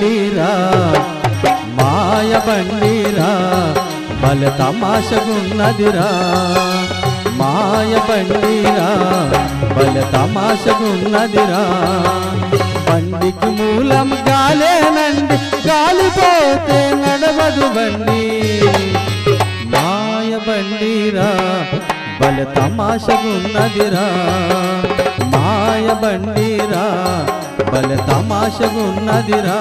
బండిరా మాయ బండిరా బల తమాషగున్నదిరా మాయ బండిరా బల తమాషగున్నదిరా బండికి మూలం గాలేనండి గాలిపోతే నడవదు బండి మాయ బండిరా బల తమాషగున్నదిరా మాయ బండిరా బల తమాషగున్నదిరా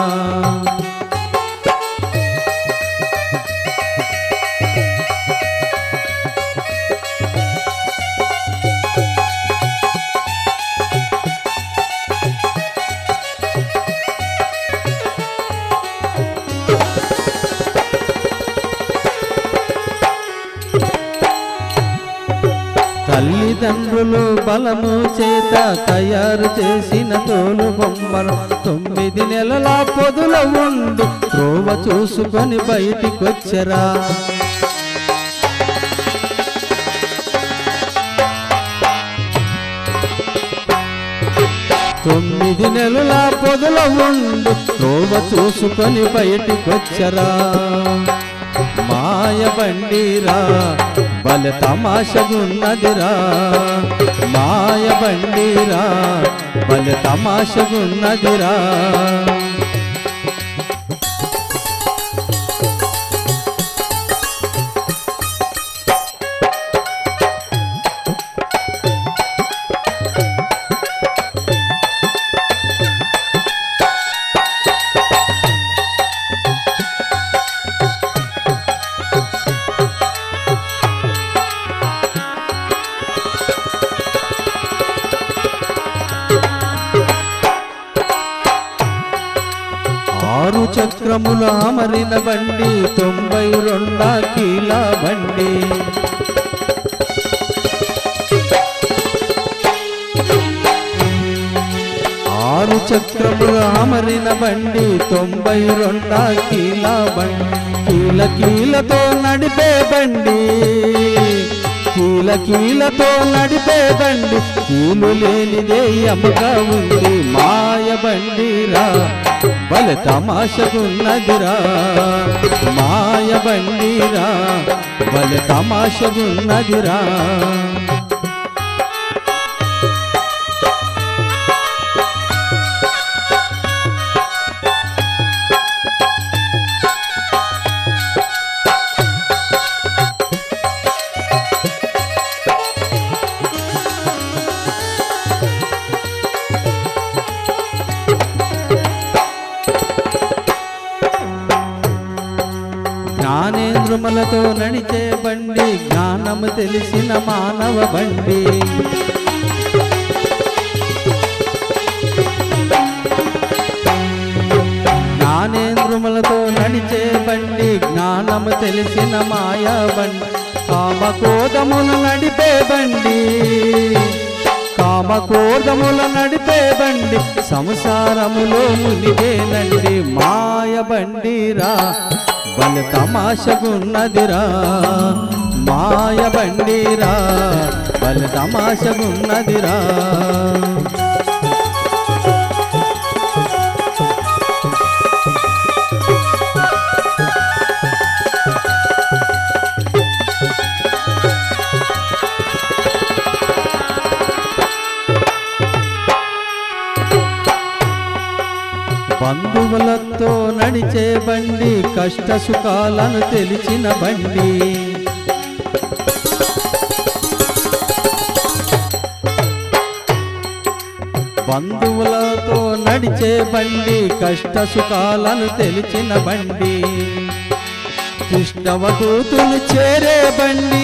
తల్లిదండ్రులు బలము చేత తయారు చేసిన తోలు బొమ్మలు తొమ్మిది నెలల పొదుల ఉండు త్రోవ చూసుకొని బయటికొచ్చరా తొమ్మిది నెలల పొదల ఉండు త్రోవ చూసుకొని బయటికొచ్చరా మాయ బండిరా బల తమాషగున్నదిరా మాయ బండిరా బల తమాషగున్నదిరా ఆరు చక్రముల అమరిన బండి తొంభై రెండ కీల బండి ఆరు చక్రముల అమరిన బండి తొంభై రెండ కీల బండి కీల కీలతో నడిపే బండి కీల కీలతో నడిపే బండి కీలు లేనిదే ఎముగా ఉంది మాయ బండిరా బల తమాషగున్నదిరా మాయ బండిరా బల తమాషగున్నదిరా జ్ఞానేంద్రములతో నడిచే బండి జ్ఞానము తెలిసిన మానవ బండి జ్ఞానేంద్రములతో నడిచే బండి జ్ఞానము తెలిసిన మాయా బండి కామకోదములు నడిపే బండి కామకోదముల నడిపే బండి సంసారములో మునిగేనండి మాయ బండిరా బల తమాషగున్నదిరా మాయ బండిరా బల తమాషగున్నదిరా బంధువులతో నడిచే బండి కష్ట సుఖాలను తెలిసిన బండి బంధువులతో నడిచే బండి కష్ట సుఖాలను తెలిసిన బండి కృష్ణవదూతులు చేరే బండి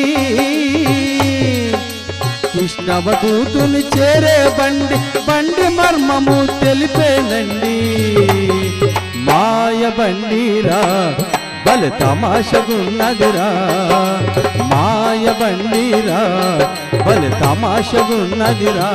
కృష్ణవదూతులు చేరే బండి బండి మర్మము తెలిపేనండి మాయ బండిరా బల తమాషగున్నదిరా మాయ బండిరా బల తమాషగున్నదిరా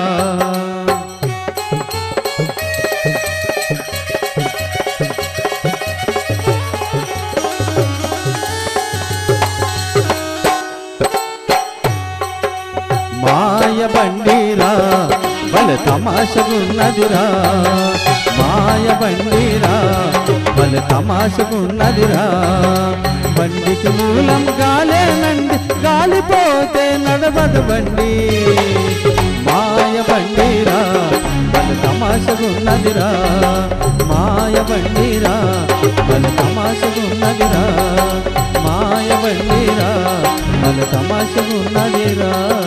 మాయ బండిరా బల తమాషగున్నదిరా మాయ మాయ బండిరా బలి తమాషకున్నదిరా బండికి మూలం గాలేనండి గాలిపోతే నడవదు బండి మాయ బండిరా బలి తమాషకున్నదిరా మాయ బండిరా బలి తమాషకున్నదిరా మాయ బండిరా బలి తమాషకున్నదిరా